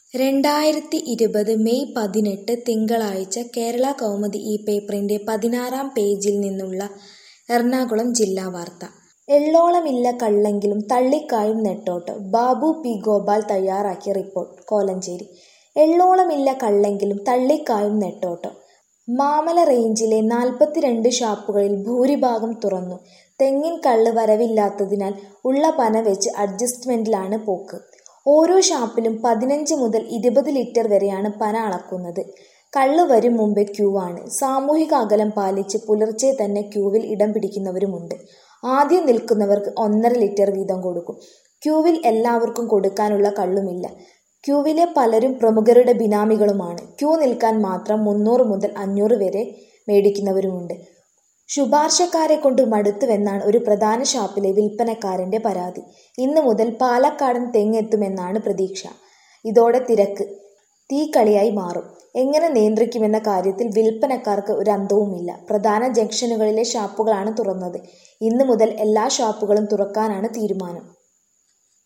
രണ്ടായിരത്തി ഇരുപത് മെയ് പതിനെട്ട് തിങ്കളാഴ്ച കേരള കൗമുദി ഈ പേപ്പറിന്റെ പതിനാറാം പേജിൽ നിന്നുള്ള എറണാകുളം ജില്ലാ വാർത്ത എള്ളോളമില്ല കള്ളെങ്കിലും തള്ളിക്കായും നെട്ടോട്ടം ബാബു പി ഗോപാൽ തയ്യാറാക്കിയ റിപ്പോർട്ട് കോലഞ്ചേരി എള്ളോളമില്ല കള്ളെങ്കിലും തള്ളിക്കായും നെട്ടോട്ടം മാമല റേഞ്ചിലെ നാൽപ്പത്തിരണ്ട് ഷാപ്പുകളിൽ ഭൂരിഭാഗം തുറന്നു തെങ്ങിൻ കള്ള് വരവില്ലാത്തതിനാൽ ഉള്ള പന വെച്ച് അഡ്ജസ്റ്റ്മെന്റിലാണ് പോക്ക് ഓരോ ഷാപ്പിലും പതിനഞ്ച് മുതൽ ഇരുപത് ലിറ്റർ വരെയാണ് പന അളക്കുന്നത് കള്ള് വരും മുമ്പേ ക്യൂ ആണ് സാമൂഹിക അകലം പാലിച്ച് പുലർച്ചെ തന്നെ ക്യൂവിൽ ഇടം പിടിക്കുന്നവരുമുണ്ട് ആദ്യം നിൽക്കുന്നവർക്ക് ഒന്നര ലിറ്റർ വീതം കൊടുക്കും ക്യൂവിൽ എല്ലാവർക്കും കൊടുക്കാനുള്ള കള്ളുമില്ല ക്യൂവിലെ പലരും പ്രമുഖരുടെ ബിനാമികളുമാണ് ക്യൂ നിൽക്കാൻ മാത്രം മുന്നൂറ് മുതൽ അഞ്ഞൂറ് വരെ മേടിക്കുന്നവരുമുണ്ട് ശുപാർശക്കാരെ കൊണ്ട് മടുത്തുവെന്നാണ് ഒരു പ്രധാന ഷാപ്പിലെ വിൽപ്പനക്കാരന്റെ പരാതി ഇന്നു മുതൽ പാലക്കാടൻ തെങ്ങെത്തുമെന്നാണ് പ്രതീക്ഷ ഇതോടെ തിരക്ക് തീക്കളിയായി മാറും എങ്ങനെ നിയന്ത്രിക്കുമെന്ന കാര്യത്തിൽ വിൽപ്പനക്കാർക്ക് ഒരു അന്തവുമില്ല പ്രധാന ജംഗ്ഷനുകളിലെ ഷാപ്പുകളാണ് തുറന്നത് ഇന്നു മുതൽ എല്ലാ ഷാപ്പുകളും തുറക്കാനാണ് തീരുമാനം